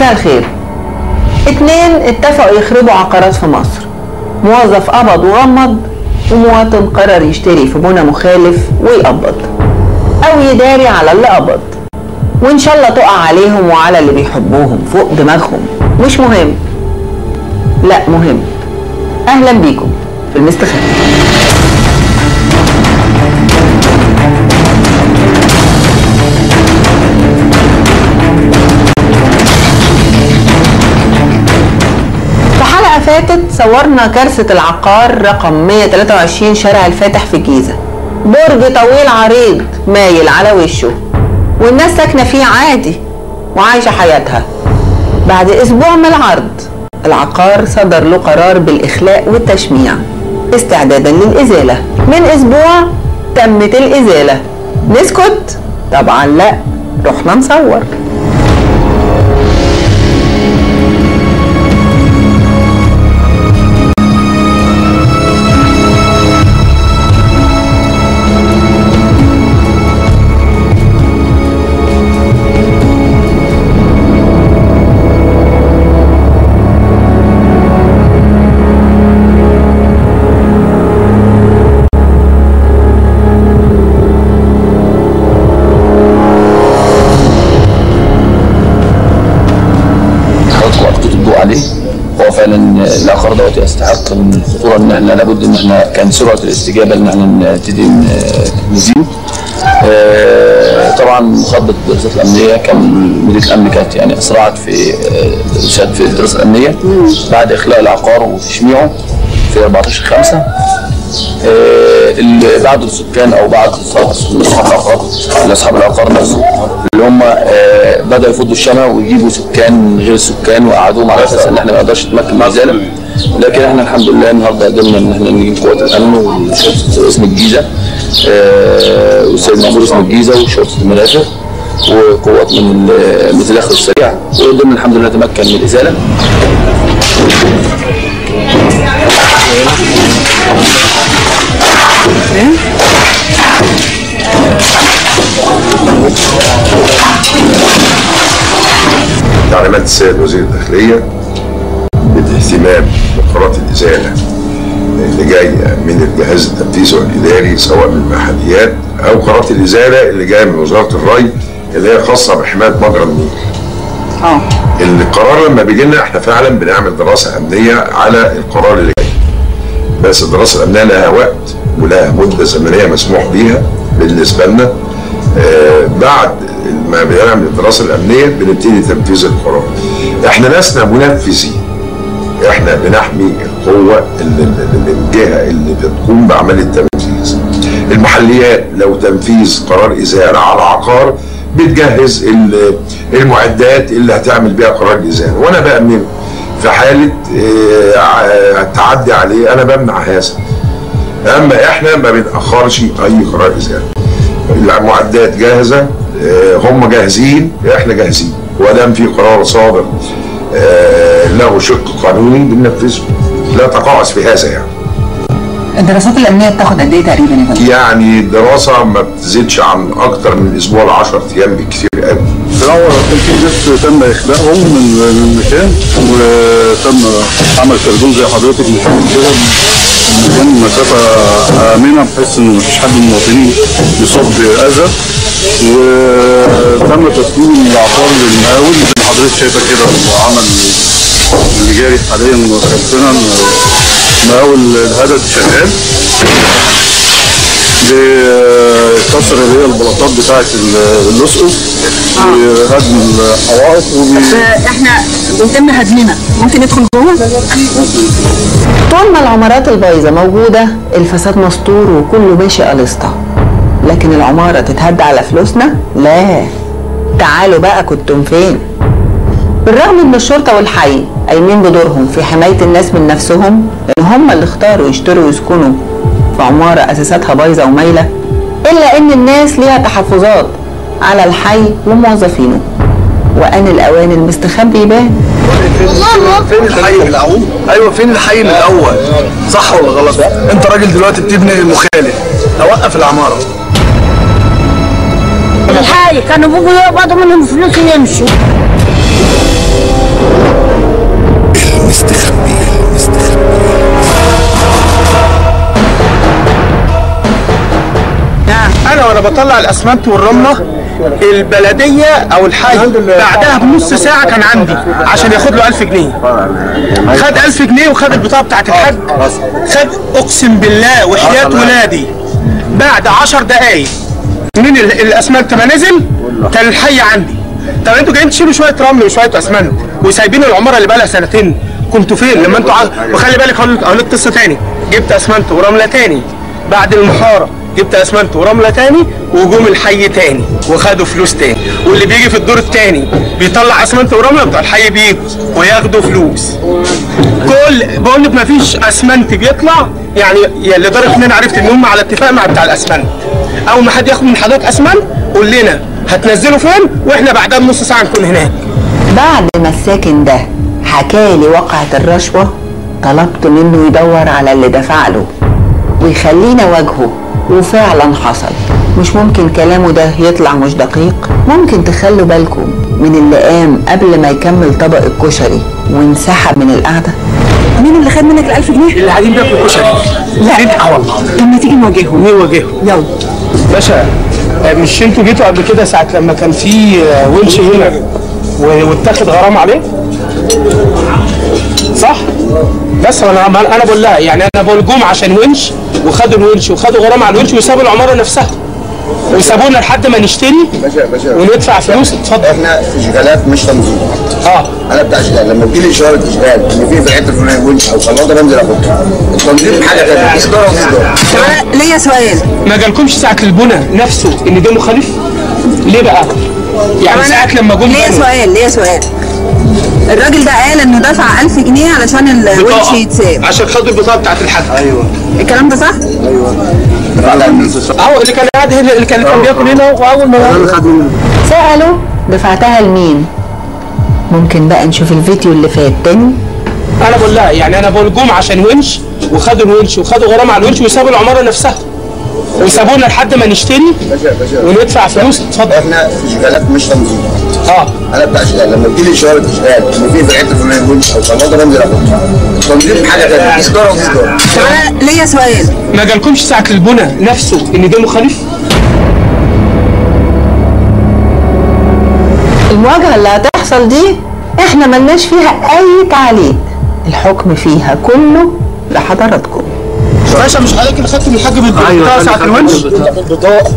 مساء الخير اتنين اتفقوا يخربوا عقارات في مصر موظف قبض وغمض ومواطن قرر يشتري في بنى مخالف ويقبض او يداري على اللي قبض وان شاء الله تقع عليهم وعلى اللي بيحبوهم فوق دماغهم مش مهم لا مهم اهلا بيكم في المستخبي في حلقة فاتت صورنا كارثة العقار رقم 123 شارع الفاتح في الجيزة برج طويل عريض مايل على وشه والناس ساكنة فيه عادي وعايشة حياتها بعد أسبوع من العرض العقار صدر له قرار بالإخلاء والتشميع استعدادا للإزالة من أسبوع تمت الإزالة نسكت؟ طبعا لا رحنا نصور حضرتك وقفتوا الضوء عليه هو فعلا العقار دوت يستحق من الخطوره ان احنا لابد ان احنا كان سرعه الاستجابه ان احنا نبتدي ن- نزيله. آه، طبعا مخطط الدراسات الامنيه كان مديريه الامن كانت يعني اسرعت في آه، الارشاد في الدراسه الامنيه بعد اخلاء العقار وتشميعه في 14 5 اللي بعض السكان او بعض اصحاب العقار اصحاب العقار نفسه اللي هم آه، بداوا يفضوا الشمع ويجيبوا سكان من غير السكان وقعدوهم على اساس ان احنا ما نقدرش نتمكن من الازاله لكن احنا الحمد لله النهارده قدرنا ان احنا نجيب قوات الامن وشرطه اسم الجيزه آه، والسيد مأمور اسم الجيزه وشرطه المنافذ وقوات من ال- من التدخل السريع وقدرنا الحمد لله نتمكن من الازاله تعليمات السيد وزير الداخلية بالاهتمام بقرارات الإزالة اللي جاية من الجهاز التنفيذي والإداري سواء من المحليات أو قرارات الإزالة اللي جاية من وزارة الري اللي هي خاصة بحماية مجرى النيل. اه القرار لما بيجي لنا احنا فعلا بنعمل دراسة أمنية على القرار اللي جاي. بس الدراسة الأمنية لها وقت ولها مدة زمنية مسموح بيها بالنسبة لنا آه، بعد ما بنعمل الدراسة الأمنية بنبتدي تنفيذ القرار. احنا لسنا منفذين. احنا بنحمي القوة اللي اللي- الجهة اللي بتقوم بعمل التنفيذ. المحليات لو تنفيذ قرار إزالة على عقار بتجهز ال- المعدات اللي هتعمل بيها قرار الإزالة وأنا بأمنه في حالة آه، ع- التعدي عليه أنا بمنع هذا أما إحنا ما بنأخرش أي قرار إزالة المعدات جاهزة آه، هم جاهزين إحنا جاهزين ودام في قرار صادر آه، له شق قانوني بننفذه لا تقاعس في هذا يعني الدراسات الامنيه بتاخد قد ايه تقريبا يا فندم؟ يعني الدراسة ما بتزيدش عن أكتر من أسبوع ل 10 أيام بالكثير قوي في الأول كان في ناس تم إخلاءهم من من المكان وتم عمل كردون زي حضرتك بتشوف كده المكان مسافة آمنة بحيث إن مفيش حد من المواطنين يصاب بأذى وتم تسليم العقار للمقاول زي ما حضرتك شايفة كده العمل اللي جاري حاليا خلفنا المقاول الهدد شغال بكسر اللي هي البلاطات بتاعت ال- الاسقف وهدم الحوائط وبي... احنا بيتم هدمنا ممكن ندخل جوه طول ما العمارات البايظه موجوده الفساد مستور وكله ماشي قليسطه لكن العماره تتهد على فلوسنا لا تعالوا بقى كنتم فين بالرغم ان الشرطه والحي قايمين بدورهم في حمايه الناس من نفسهم لان هم اللي اختاروا يشتروا ويسكنوا في عماره اساساتها بايظه ومايله الا ان الناس ليها تحفظات على الحي وموظفينه وان الاوان المستخبي يبان فين الحي من الاول؟ ايوه فين الحي من الاول؟ صح ولا غلط؟ انت راجل دلوقتي بتبني مخالف اوقف العماره الحي كانوا بيجوا يقبضوا منهم فلوس ويمشوا المستخبي المستخبي انا وانا بطلع الاسمنت والرمله البلديه او الحي بعدها بنص ساعه كان عندي عشان ياخد له 1000 جنيه خد 1000 جنيه وخد البطاقه بتاعت الحاج خد اقسم بالله وحياه ولادي بعد 10 دقايق من ال- الاسمنت ما نزل كان الحي عندي طب انتوا جايين تشيلوا شويه رمل وشويه اسمنت وسايبين العماره اللي بقى لها سنتين كنتوا فين لما انتوا عايز... وخلي بالك هقول لك هقول لك قصه تاني جبت اسمنت ورمله تاني بعد المحاره جبت اسمنت ورمله تاني وجوم الحي تاني وخدوا فلوس تاني واللي بيجي في الدور التاني بيطلع اسمنت ورمله بتوع الحي بيجوا وياخدوا فلوس كل بقول لك مفيش اسمنت بيطلع يعني يعني لدرجه ان انا عرفت ان هم على اتفاق مع بتاع الاسمنت اول ما حد ياخد من حضرتك اسمنت قول لنا هتنزله فين واحنا بعدها بنص ساعه نكون هناك بعد ما الساكن ده حكالي وقعة الرشوة طلبت منه يدور على اللي دفع له ويخلينا واجهه وفعلا حصل مش ممكن كلامه ده يطلع مش دقيق ممكن تخلوا بالكم من اللي قام قبل ما يكمل طبق الكشري وانسحب من القعدة مين اللي خد منك ال 1000 جنيه؟ اللي قاعدين بياكلوا كشري لا اه والله طب ما تيجي نواجههم نواجههم يلا باشا آه، مش انتوا جيتوا قبل كده ساعة لما كان في آه، ونش هنا و- واتاخد غرام عليه؟ صح؟ بس انا انا بقول لها يعني انا بقول جم عشان ونش وخدوا الونش وخدوا غرام على الونش وسابوا العماره نفسها وسابونا لحد ما نشتري باشا باشا وندفع فلوس اتفضل احنا اشغالات مش تنظيم اه انا بتاع اشغال لما بتجيلي اشاره اشغال ان في في الحته الفلانيه ونش او خلاطه بنزل احطها التنظيم حاجه ثانيه دي اداره ودي اداره طب انا ليا سؤال ما جالكمش ساعة البنى نفسه ان ده مخالف؟ ليه بقى؟ يعني طب ساعة لما جم ليا بنوا سؤال ليا سؤال الراجل ده قال انه دفع 1000 جنيه علشان الونش بطاقة يتساب عشان خدوا البطاقة بتاعت الحد ايوه الكلام ده صح؟ اهو اللي كان قاعد هنا اللي كان كان بياكل هنا واول ما سألوا دفعتها لمين ممكن بقى نشوف الفيديو اللي فات تاني انا بقول لها يعني انا بقول جم عشان ونش وخدوا الونش وخدوا غرام على الونش وسابوا العماره نفسها وسابونا لحد ما نشتري باشا باشا وندفع فلوس اتفضل احنا اشغالات مش تنظيم اه انا بتاع اشغال لما بتجيلي اشاره اشغال ان في في الحته الفلانيه ونش او خلاطه بنزل احطها التنظيم حاجه ثانيه دي اداره ودي اداره طب انا ليا سؤال ما جالكمش ساعة البنى نفسه ان ده مخالف؟ المواجهة اللي هتحصل دي احنا ملناش فيها اي تعليق الحكم فيها كله لحضراتكم باشا مش حضرتك اللي خدت من الحاج بالبطاقة ساعة الونش؟ بالبطاقة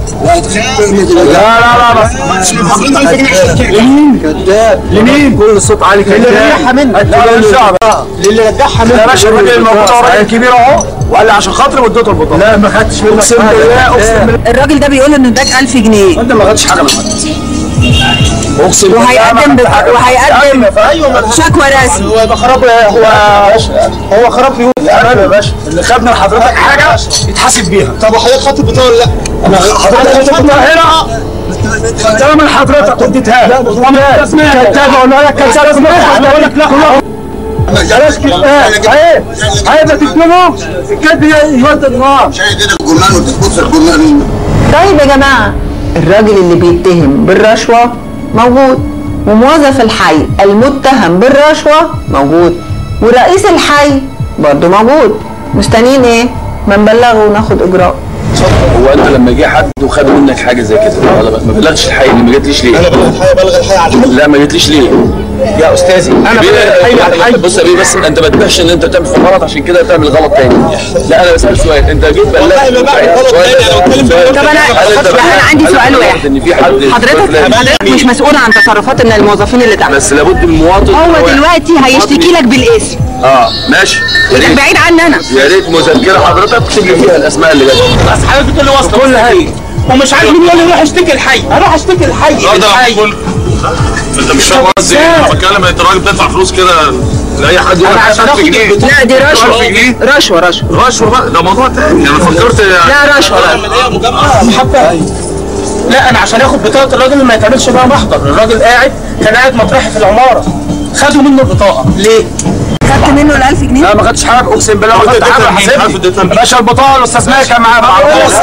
لا لا لا لمين؟ كذاب لمين؟ كل الصوت عالي كذاب اللي رجعها منك لا الشعب اللي رجعها منك يا باشا الراجل الموجود اهو راجل كبير اهو وقال لي عشان خاطري واديته البطاقة لا ما خدتش منك اقسم بالله اقسم بالله الراجل ده بيقول انه اداك 1000 جنيه انت ما خدتش حاجة من حد اقسم وهيقدم بت... وهيقدم ايوه شكوى رسمي هو يبقى خراب هو هو خراب بيوت تمام يا باشا اللي خدنا لحضرتك حاجه يتحاسب بيها طب وحضرتك خدت البطاقه ولا لا؟ انا حضرتك خدت هنا خدتها من حضرتك وديتها لا كتابه ولا لك كتابه اقول لك لا بلاش كتاب عيب عيب ما تكتبوش الكتب يودي النار شاهد هنا الجرنان وتبص الجرنان طيب يا جماعة الراجل اللي بيتهم بالرشوة موجود وموظف الحي المتهم بالرشوة موجود ورئيس الحي برضه موجود مستنيين ايه؟ ما نبلغه وناخد اجراء هو انت لما جه حد وخد منك حاجه زي كده ولا ما بلغتش الحي اللي ما جتليش ليه؟ انا بلغ الحي بلغ الحي على الحي لا ما جتليش ليه؟ يا استاذي انا بلغ الحي على الحي بص يا بيه بس انت ما تبقاش ان انت بتعمل في غلط عشان كده تعمل غلط تاني لا انا بسال سؤال انت جيت بلغت والله ما بعمل غلط تاني، أنا بتكلم سؤال- بالغلط. طب أنا- هل أنت لا، أنا بلغت- عندي هل سؤال أنت بلغت واحد. ان في حد حضرتك فلان- حضرتك مش مسؤول عن تصرفات ان الموظفين اللي تحت بس لابد المواطن هو واحد. دلوقتي هيشتكي لك بالاسم اه ماشي يا ريت بعيد عني انا يا ريت مذكره حضرتك تكتب لي فيها الاسماء اللي جت بس حضرتك بتقول لي واسطه كل حاجه ومش عارف مين يقول لي روح اشتكي الحي اروح اشتكي الحي الحي انت مش فاهم قصدي ايه؟ انا بتكلم انت راجل بتدفع فلوس كده لاي حد يقول انا لك عشان 1000 اخد جنيه البطاقه لا دي 1000 رشوه جنيه رشوه رشوه رشوه بقى ده موضوع تاني انا فكرت يعني لا رشوه محبه لا انا عشان اخد بطاقه الراجل ما يتعملش بقى محضر الراجل قاعد كان قاعد مطرحي في العماره خدوا منه البطاقه ليه؟ خدت منه ال 1000 جنيه لا ما خدتش حاجه اقسم بالله ما خدت حاجه حاسبني باشا البطاقه الاستاذ ماهر كان معايا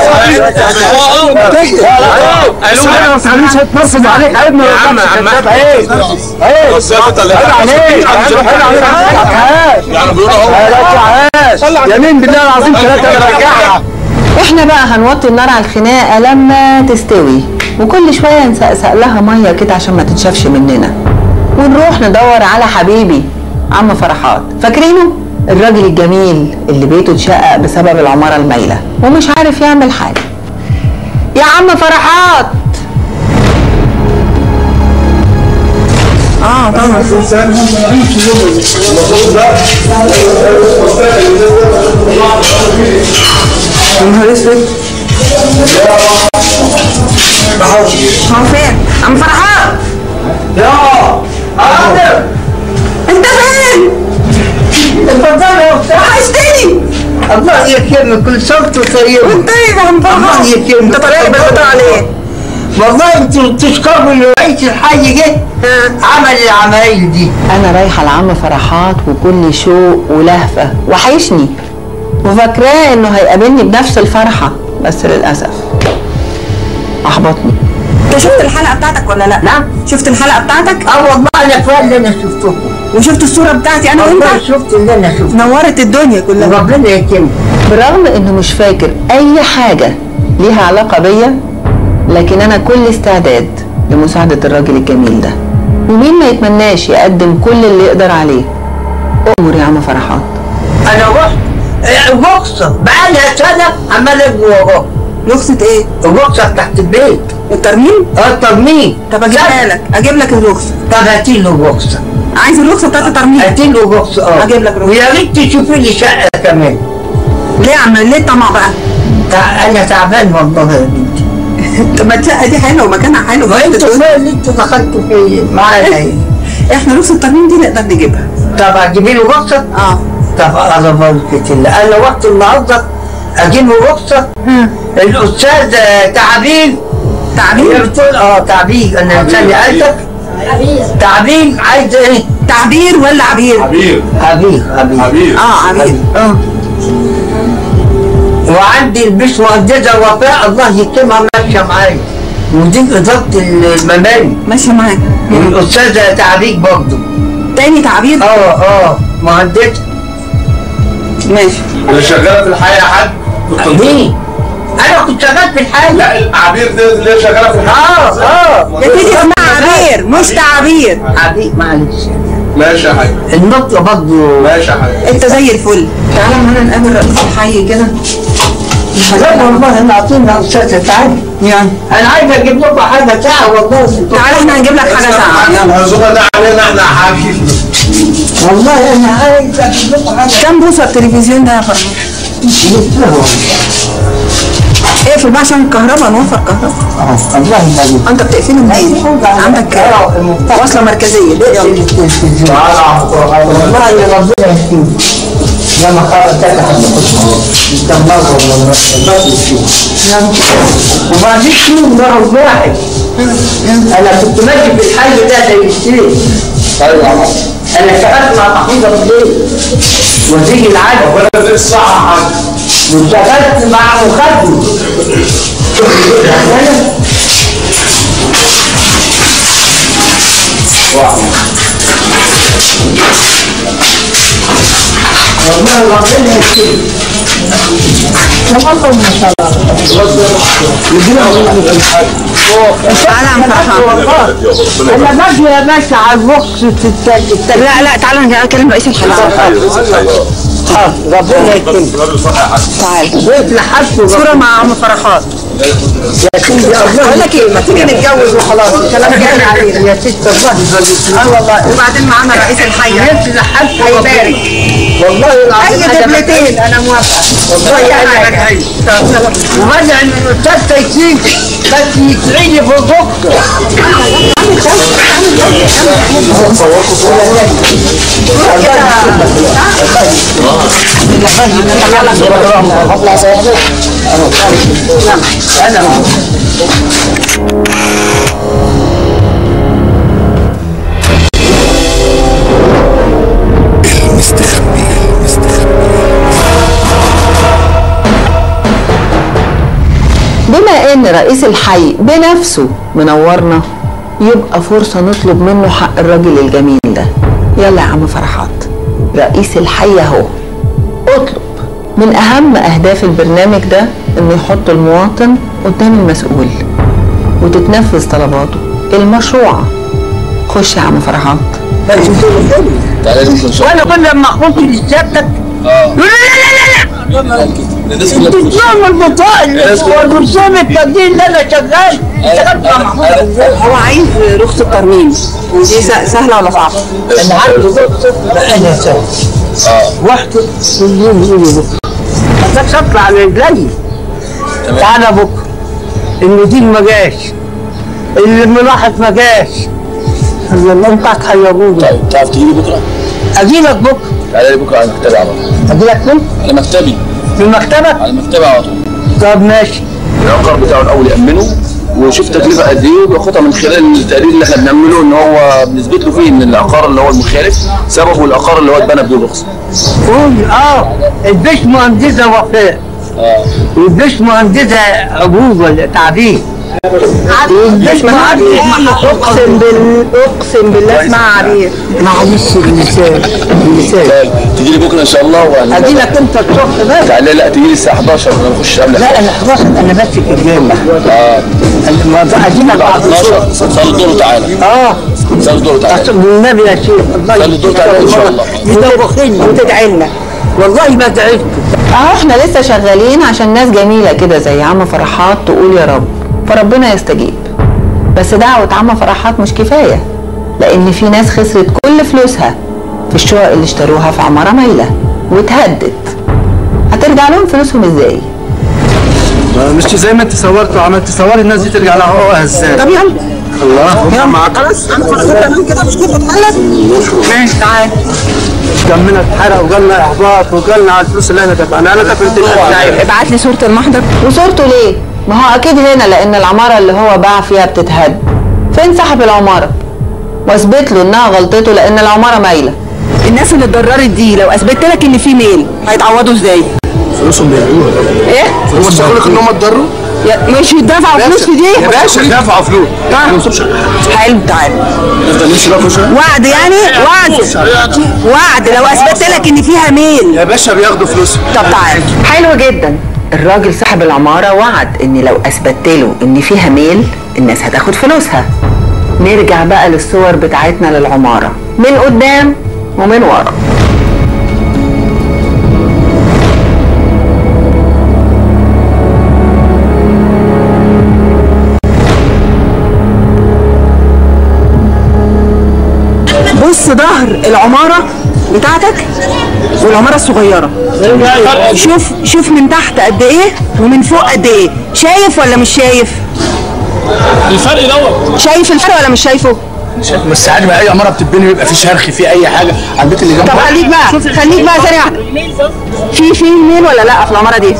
قالوا لي ما تخليش هتنصب عليك عيبنا يا عم عم عيب عيب يعني بيقولوا اهو يمين بالله العظيم ثلاثه انا رجعها احنا بقى هنوطي النار على الخناقه لما تستوي وكل شويه نسقسق لها ميه كده عشان ما تنشفش مننا ونروح ندور على حبيبي عم فرحات فاكرينه الراجل الجميل اللي بيته اتشقق بسبب العماره المايله ومش عارف يعمل حاجه يا عم فرحات اه طبعا يا نهار اسود هو فين؟ عم فرحان يا عادل انت فين؟ اتفضل يا استاذ وحشتني الله يكرمك كل سنه وانت طيب وانت ايه يا عم فرحان؟ الله يكرمك انت طالع لي بالبطاقه عليه والله انتوا تشكروا ان رئيس الحي جه عمل العمايل دي انا رايحه لعم فرحات وكل شوق ولهفه وحيشني وفاكراه انه هيقابلني بنفس الفرحه بس للاسف احبطني انت شفت الحلقه بتاعتك ولا لا؟ نعم. شفت الحلقه بتاعتك؟ اه والله انا كفايه اللي انا شفته وشفت الصوره بتاعتي انا والله وانت؟ شفت اللي انا شفته نورت الدنيا كلها ربنا يكرمك برغم انه مش فاكر اي حاجه ليها علاقه بيا لكن انا كل استعداد لمساعده الراجل الجميل ده ومين ما يتمناش يقدم كل اللي يقدر عليه امر يا عم فرحات انا رحت الرخصه بقالها سنه عمال اجري وراها رخصه ايه؟ الرخصه تحت البيت الترميم؟ اه الترميم طب اجيبها لك اجيب لك الرخصه طب هاتي له الرخصه عايز الرخصه بتاعت الترميم هاتي له الرخصه اه هجيب لك رخصة. ويا ريت تشوفي لي شقه كمان ليه يا عم ليه الطمع بقى؟ تع- انا تعبان والله يا بنتي طب ما الشقه دي حلوه ومكانها حلو ما انتوا بس فين اللي انتوا دخلتوا فيه معانا ايه احنا رخصه الترميم دي نقدر نجيبها طب هتجيبي له رخصه اه طب على بركه الله انا وقت النهارده اجيب له رخصه الاستاذ آه، تعبير هي تعبير بتقول اه تعبير انا ثاني قلتك تعبير عايز ايه؟ تعبير ولا عبير؟ حبيب عبير عبير حبيب اه عبير اه وعندي البش مهندسه وفاء الله يكرمها ماشيه معايا مدير اداره المباني ماشيه معاك الاستاذه تعبير برضه تاني تعبير اه اه مهندسه ماشي اللي شغاله في الحي يا حاج مين؟ انا كنت شغال في الحاجه لا العبير دي اللي هي شغاله في الحي اه اه يا سيدي اسمها عبير مش تعبير عبير معلش ماشي يا حاج النطق برضه ماشي يا حاج انت زي الفل تعالى معانا نقابل رئيس الحي كده لا والله انا اعطينا استاذه تعالي يعني انا عايز اجيب لكم حاجه ساعه والله تعالى احنا هنجيب لك حاجه ساعه العزومه ده علينا احنا يا حاج والله انا عايز اجيب لكم حاجه كام بوصه التلفزيون ده يا فرحان؟ اقفل بقى عشان الكهرباء نوفر كهرباء اه الله يبارك انت بتقفله منين؟ عندك وصله مركزيه يلا والله يا ربنا يهديك لما خرجت لك وبعدين شنو مرض واحد انا كنت ماشي في الحي ده زي السيف انا اشتغلت مع محمود ابو الليل وزير العدل ولا دي الصح يا حاج واشتغلت مع مخدم والله ربنا يكرمك تفضل ما شاء تعالى يا عم فرحان الله انا باجي يا باشا على الرخصة التانية لا لا تعالى انا اكلم رئيس الحي ربنا يكرمك راجل صح يا حاج تعالى وقف لحد صوره مع عم فرحات يا سيدي الله بقول لك ايه ما تيجي نتجوز وخلاص الكلام جاي علينا يا ست الله يبارك اه والله وبعدين معانا رئيس الحي وقف لحد هيبارك والله العظيم اي أنا دبلتين انا موافقه والله انا ومنع من الاستاذ تيسير بس يسعيني في الرخصة المستخبي رئيس الحي بنفسه منورنا يبقى فرصة نطلب منه حق الراجل الجميل ده يلا يا عم فرحات رئيس الحي اهو اطلب من اهم اهداف البرنامج ده انه يحط المواطن قدام المسؤول وتتنفذ طلباته المشروعة خش يا عم فرحات تعالى لي ان شاء وانا كل لما اخش لسيادتك يقول لي لا لا لا لا الناس كلها انت بتخش. تنام البطاقه والبرسوم التقدير اللي انا شغال اشتغلت مع محمود أبو زيد. هو عايز رخصة ترميم ودي س- سهلة ولا صعبة؟ انا عارف لا انا سهل واحد كل يوم يقول لي بكره ما كنتش اطلع على رجلي تعالى بكره المدير ما جاش اللي ملاحظ ما جاش قال الله انت هتخيروني طيب تعرف تجيلي بكره؟ اجي لك بكره تعالى لي بكره على مكتبي على طول اجي لك فين؟ على مكتبي في مكتبك؟ على مكتبي على طول طب ماشي العقار بتاعه الاول يامنه وشوف تكلفه قد ايه وياخدها من خلال التقرير اللي احنا بنعمله ان هو بنثبت له فيه ان العقار اللي هو المخالف سببه العقار اللي هو اتبنى بدون رخصه. قول اه البيش مهندسه وفاء اه والبيش مهندسه عبوبه تعبير والبيش مهندس اقسم بالله اقسم بالله اسمها عبير معلش المثال المثال طيب تجي لي بكره ان شاء الله وهن- اجي لك انت الصبح بس تعالى لا تجي لي الساعه 11 انا بخش قبلك لا انا 11 انا ماسك الجامع اه ما اجي لك بعد الصبح 12 صلي الظهر وتعالى اه صلي الظهر وتعالى عشان النبي يا شيخ الله خلي الدور تعالى إن شاء الله. يدوخني وتدعي لنا والله ما تعبت اهو احنا لسه شغالين عشان ناس جميلة كده زي عم فرحات تقول يا رب فربنا يستجيب بس دعوة عم فرحات مش كفاية لأن في ناس خسرت كل فلوسها في الشقق اللي اشتروها في عمارة مايلة واتهدت هترجع لهم فلوسهم ازاي؟ مش زي ما انت صورت وعملت تصوري الناس دي ترجع لها حقوقها ازاي طب يلا الله يلا معاك خلاص انا فرصتي تمام كده مش كده اتحلت ماشي تعال دمنا اتحرق وجالنا احباط وجالنا على الفلوس اللي احنا دفعناها انا دفعت طيب ابعت لي صورة المحضر وصورته ليه؟ ما هو أكيد هنا لأن العمارة اللي هو باع فيها بتتهد فين صاحب العمارة؟ واثبت له إنها غلطته لأن العمارة مايلة الناس اللي اتضررت دي لو اثبتت لك ان في ميل هيتعوضوا ازاي؟ فلوسهم بيعملوها ايه؟ هم اشتغلوا لك ان هم اتضروا يا- مش يدفعوا فلوس في دي؟ يا باشا دفعوا فلوس ما نوصلش حلو تعال نفضل نمشي بقى شويه وعد يعني وعد وعد لو اثبتت لك ان فيها ميل يا باشا بياخدوا فلوسهم طب تعال حلو جدا الراجل صاحب العمارة وعد إن لو أثبت له إن فيها ميل الناس هتاخد فلوسها نرجع بقى للصور بتاعتنا للعمارة من قدام ومن ورا بص ظهر العمارة بتاعتك والعمارة الصغيرة شوف شوف من تحت قد ايه ومن فوق قد ايه شايف ولا مش شايف الفرق دوت شايف الفرق ولا مش شايفه بس عادي ما اي عماره بتتبني بيبقى في شرخ في اي حاجه على البيت اللي جنبه طب خليك بقى خليك بقى ثانية واحدة في في ميل ولا لا في العمارة دي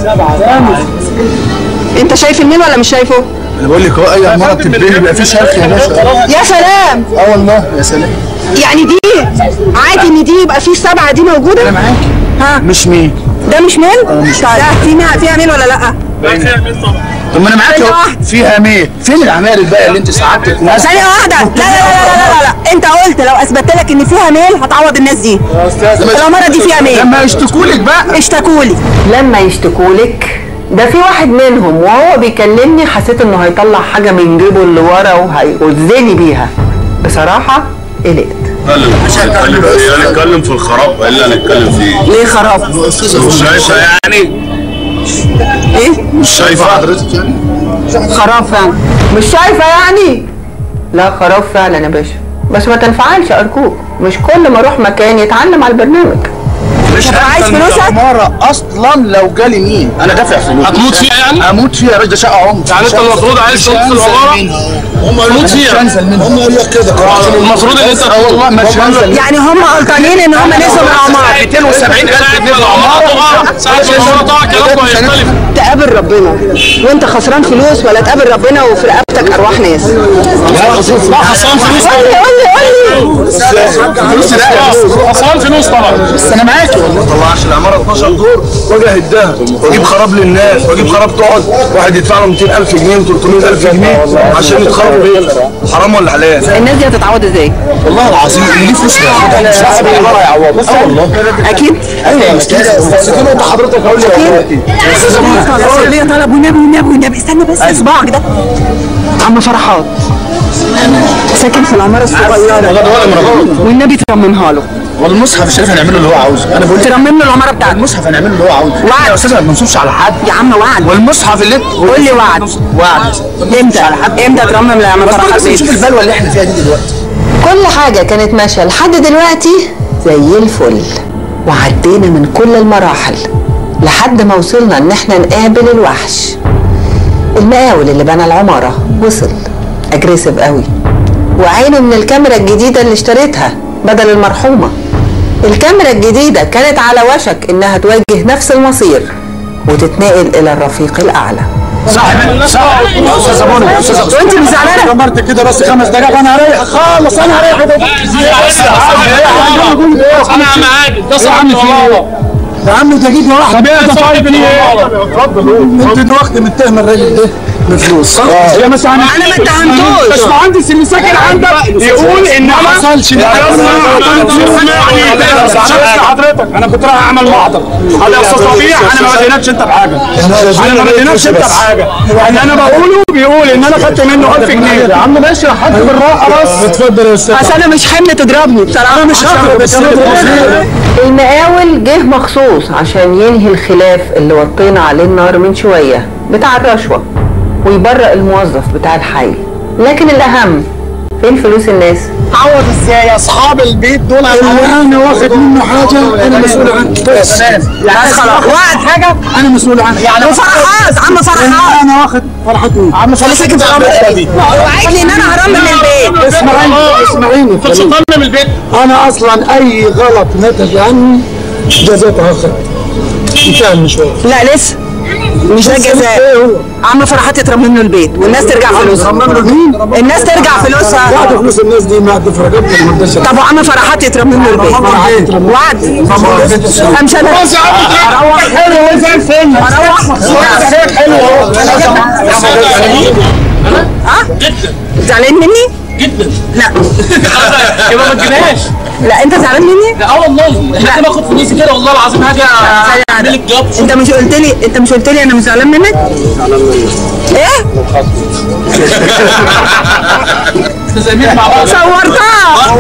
انت شايف الميل ولا مش شايفه انا بقول لك هو اي عماره بتتبني بيبقى في شرخ يا باشا يا سلام اه والله يا سلام يعني دي عادي ان دي يبقى في السبعة دي موجودة انا معاكي ها مش مين ده مش ميل طيب ده في ميل- فيها ميل ولا لا طب ما انا معاكي ثانية اهو واحدة. فيها ميت فين العماير الباقيه اللي انت سعادتك ثانية واحدة لا لا لا لا لا لا, لا. انت قلت لو اثبت لك ان فيها ميل هتعوض الناس دي العمارة دي فيها ميل لما يشتكوا لك بقى اشتكوا لي لما يشتكولك ده في واحد منهم وهو بيكلمني حسيت انه هيطلع حاجة من جيبه اللي ورا وهيغزني بيها بصراحة قلقت هنتكلم في هنتكلم في الخراب ولا هنتكلم في ايه؟ ليه خراب مش شايفه يعني ايه مش شايفه حضرتك يعني خراب فعلا مش شايفة يعني لا خراب فعلا يا باشا بس ما تنفعلش ارجوك مش كل ما اروح مكان يتعلم على البرنامج مش طب عايز هنزل من فلوسك؟ العماره اصلا لو جالي مين انا دافع فلوس هتموت فيها يعني؟ اموت فيها يا باشا ده شقه عمر يعني انت المفروض عايز تموت في العماره هم تموت فيها. هنزل منها هم قالوا لك كده المفروض ان انت اه والله مش هنزل يعني هم غلطانين ان هم نزلوا من العمارة 270 ساعة ما العماره تقع ساعة ما العماره تقع كلامكم هيختلف تقابل ربنا وانت خسران فلوس ولا تقابل ربنا وفي رقبتك ارواح ناس لا خسران فلوس قول لي قول لي قول لي فلوس لا خسران فلوس طبعا بس انا معاكي والله طلعش العماره 12 دور واجي اهدها واجيب خراب للناس واجيب خراب تقعد واحد يدفع له 200000 جنيه و300000 جنيه عشان يتخرج بيت حرام ولا حلال؟ الناس دي هتتعوض ازاي؟ والله العظيم اللي ليه فلوس ياخدها صاحب العماره يعوض اه والله اكيد ايوه بس دي نقطه حضرتك هقول لك دلوقتي خلاص ليه طلب والنبي والنبي والنبي استنى بس صباعك ده عم فرحات ساكن في العماره الصغيره والنبي ترممها له والمصحف الشريف هنعمل له اللي هو عاوزه انا بقول ترمم له العماره بتاعته المصحف هنعمل له اللي هو عاوزه وعد. يا استاذ ما بنصوبش على حد يا عم وعد والمصحف اللي قول لي وعد وعد امتى امتى ترمم لعم بس فرحات بس نشوف بيت البلوه اللي احنا فيها دي دلوقتي كل حاجة كانت ماشية لحد دلوقتي زي الفل وعدينا من كل المراحل لحد ما وصلنا ان احنا نقابل الوحش المقاول اللي بنى العمارة وصل اجريسيف قوي وعينه من الكاميرا الجديدة اللي اشتريتها بدل المرحومة الكاميرا الجديدة كانت على وشك انها تواجه نفس المصير وتتنقل الى الرفيق الاعلى صاحب صاحب يا استاذ ابونا يا استاذ ابونا وانت مش زعلانه عمرت كده بس خمس دقايق انا هريح خالص انا هريح انا معاك ده صاحب العماره يا عم انت جيت واحد طب ايه طيب انت دلوقتي متهم الراجل ده بفلوس صح؟ يا مثلا انا ما اتهمتوش باشمهندس اللي ساكن عندك يقول ان ما انا حصلش ده حضرتك انا كنت رايح اعمل معطل قال يا استاذ ربيع انا ما بديناكش انت بحاجه انا ما بديناكش انت بحاجه اللي انا بقوله بيقول ان انا خدت منه 1000 جنيه يا عم ماشي حد بالراحه بس اتفضل يا استاذ عشان انا مش حمل تضربني بصراحه انا مش المقاول جه مخصوص عشان ينهي الخلاف اللي وطينا عليه النار من شوية بتاع الرشوة ويبرئ الموظف بتاع الحي لكن الأهم فين فلوس الناس؟ عوض ازاي اصحاب البيت دول اللي انا واخد منه حاجه انا مسؤول عنه بس بس خلاص وعد حاجه انا مسؤول عنه يعني وفرحات عم فرحات انا واخد فرحة مين؟ عم اللي ساكن في العماره دي وعدني ان انا هرمم البيت اسمعيني اسمعيني مش هترمم البيت انا اصلا اي غلط نتج عني جزاتها خير انتهى المشوار لا لسه مش ده الجزاء ايه هو؟ عم فرحات يترمم له البيت والناس ترجع فلوسها رمم له مين؟ الناس ترجع فلوسها بعد فلوس الناس دي ما في رقبتي ما رضاش طب وعم فرحات يترمم له البيت وعد امشي انا اروح حلو زي الفل اروح حلو اهو ها زعلان مني جدا لا يبقى ما تجيبهاش لا انت زعلان مني لا اه والله لحد ما اخد فلوسي كده والله العظيم هاجي اعمل لك جاب انت مش قلت لي انت مش قلت لي انا مش زعلان منك ايه زميل مع بعض صورتها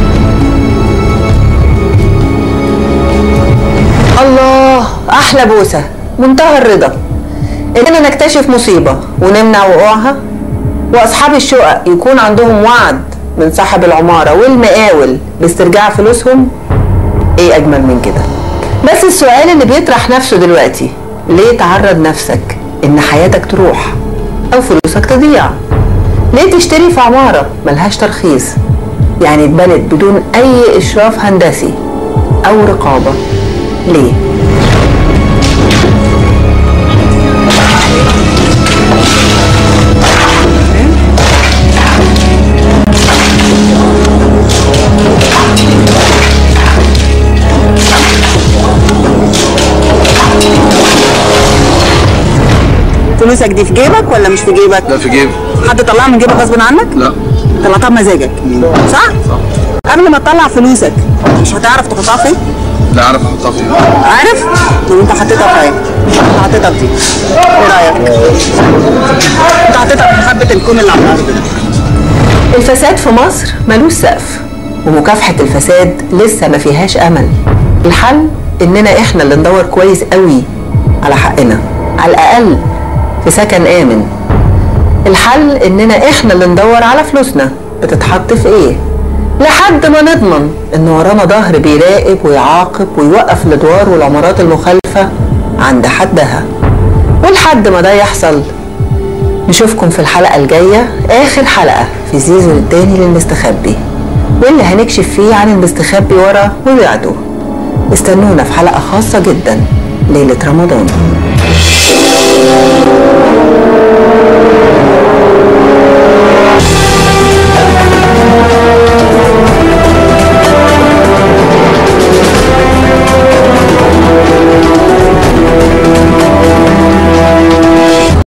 الله أحلى بوسة منتهى الرضا إننا نكتشف مصيبة ونمنع وقوعها وأصحاب الشقق يكون عندهم وعد من صاحب العمارة والمقاول باسترجاع فلوسهم إيه أجمل من كده بس السؤال اللي بيطرح نفسه دلوقتي ليه تعرض نفسك إن حياتك تروح أو فلوسك تضيع ليه تشتري في عمارة ملهاش ترخيص يعني اتبنت بدون أي إشراف هندسي أو رقابة ليه؟ فلوسك دي في جيبك ولا مش في جيبك؟ لا في جيب حد طلعها من جيبك غصب عنك؟ لا طلعتها بمزاجك صح؟ قبل ما تطلع فلوسك مش هتعرف تحطها فين؟ لا اعرف احطها فين عارف؟ طب انت حطيتها فين؟ انت حطيتها في دي ايه رايك؟ انت حطيتها في حبه الكون اللي على الارض ده الفساد في مصر ملوش سقف ومكافحة الفساد لسه ما فيهاش أمل الحل إننا إحنا اللي ندور كويس قوي على حقنا على الأقل في سكن آمن الحل إننا إحنا اللي ندور على فلوسنا بتتحط في إيه لحد ما نضمن إن ورانا ظهر بيراقب ويعاقب ويوقف الأدوار والعمارات المخالفة عند حدها ولحد ما ده يحصل نشوفكم في الحلقة الجاية آخر حلقة في السيزون التاني للمستخبي واللي هنكشف فيه عن المستخبي ورا وبعده استنونا في حلقة خاصة جدا ليلة رمضان